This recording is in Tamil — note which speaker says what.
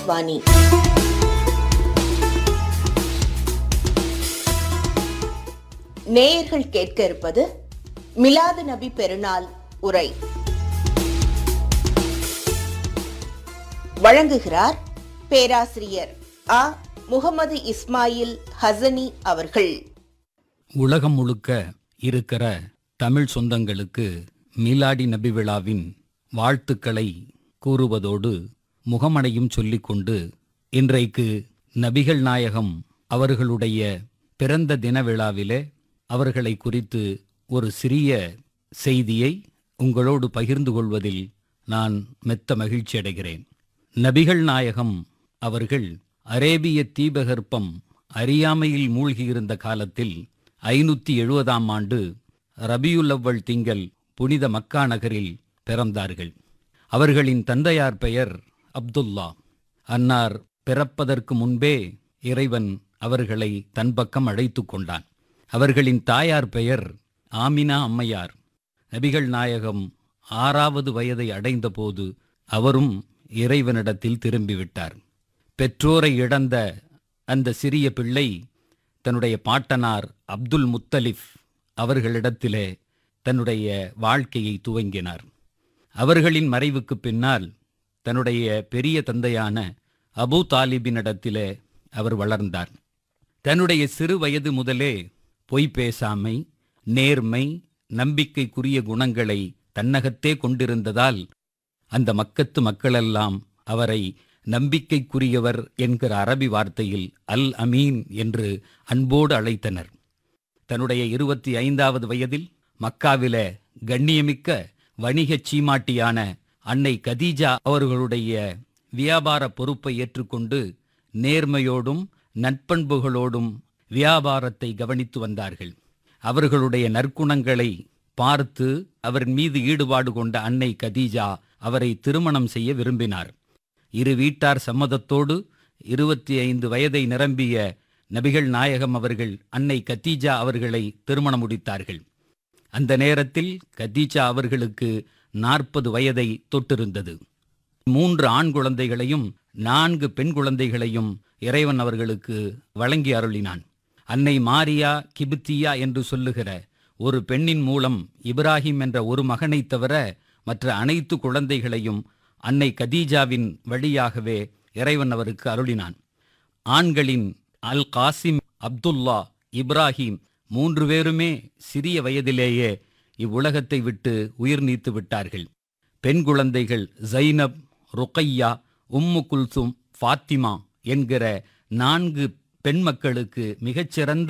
Speaker 1: ஆகாஷ்வாணி நேயர்கள் கேட்க இருப்பது மிலாது நபி பெருநாள் உரை வழங்குகிறார் பேராசிரியர் ஆ முகமது இஸ்மாயில் ஹசனி அவர்கள்
Speaker 2: உலகம் முழுக்க இருக்கிற தமிழ் சொந்தங்களுக்கு மீலாடி நபி விழாவின் வாழ்த்துக்களை கூறுவதோடு முகமனையும் சொல்லிக்கொண்டு இன்றைக்கு நபிகள் நாயகம் அவர்களுடைய பிறந்த தின விழாவிலே அவர்களை குறித்து ஒரு சிறிய செய்தியை உங்களோடு பகிர்ந்து கொள்வதில் நான் மெத்த மகிழ்ச்சி அடைகிறேன் நபிகள் நாயகம் அவர்கள் அரேபிய தீபகற்பம் அறியாமையில் மூழ்கியிருந்த காலத்தில் ஐநூற்றி எழுபதாம் ஆண்டு ரபியுல் அவ்வல் திங்கள் புனித மக்கா நகரில் பிறந்தார்கள் அவர்களின் தந்தையார் பெயர் அப்துல்லா அன்னார் பிறப்பதற்கு முன்பே இறைவன் அவர்களை தன் பக்கம் அழைத்து கொண்டான் அவர்களின் தாயார் பெயர் ஆமினா அம்மையார் நபிகள் நாயகம் ஆறாவது வயதை அடைந்தபோது அவரும் இறைவனிடத்தில் திரும்பிவிட்டார் பெற்றோரை இழந்த அந்த சிறிய பிள்ளை தன்னுடைய பாட்டனார் அப்துல் முத்தலிஃப் அவர்களிடத்திலே தன்னுடைய வாழ்க்கையை துவங்கினார் அவர்களின் மறைவுக்கு பின்னால் தன்னுடைய பெரிய தந்தையான அபூ தாலிபினிடத்திலே அவர் வளர்ந்தார் தன்னுடைய சிறு வயது முதலே பொய் பேசாமை நேர்மை நம்பிக்கைக்குரிய குணங்களை தன்னகத்தே கொண்டிருந்ததால் அந்த மக்கத்து மக்களெல்லாம் அவரை நம்பிக்கைக்குரியவர் என்கிற அரபி வார்த்தையில் அல் அமீன் என்று அன்போடு அழைத்தனர் தன்னுடைய இருபத்தி ஐந்தாவது வயதில் மக்காவில கண்ணியமிக்க வணிகச் சீமாட்டியான அன்னை கதீஜா அவர்களுடைய வியாபார பொறுப்பை ஏற்றுக்கொண்டு நேர்மையோடும் நட்பண்புகளோடும் வியாபாரத்தை கவனித்து வந்தார்கள் அவர்களுடைய நற்குணங்களை பார்த்து அவர் மீது ஈடுபாடு கொண்ட அன்னை கதீஜா அவரை திருமணம் செய்ய விரும்பினார் இரு வீட்டார் சம்மதத்தோடு இருபத்தி ஐந்து வயதை நிரம்பிய நபிகள் நாயகம் அவர்கள் அன்னை கத்தீஜா அவர்களை திருமணம் முடித்தார்கள் அந்த நேரத்தில் கத்தீஜா அவர்களுக்கு நாற்பது வயதை தொட்டிருந்தது மூன்று ஆண் குழந்தைகளையும் நான்கு பெண் குழந்தைகளையும் இறைவன் அவர்களுக்கு வழங்கி அருளினான் அன்னை மாரியா கிபித்தியா என்று சொல்லுகிற ஒரு பெண்ணின் மூலம் இப்ராஹிம் என்ற ஒரு மகனைத் தவிர மற்ற அனைத்து குழந்தைகளையும் அன்னை கதீஜாவின் வழியாகவே இறைவன் அவருக்கு அருளினான் ஆண்களின் அல் காசிம் அப்துல்லா இப்ராஹிம் மூன்று பேருமே சிறிய வயதிலேயே இவ்வுலகத்தை விட்டு உயிர் நீத்து விட்டார்கள் பெண் குழந்தைகள் ஜைனப் ருக்கையா உம்மு குல்சும் ஃபாத்திமா என்கிற நான்கு பெண் மக்களுக்கு மிகச்சிறந்த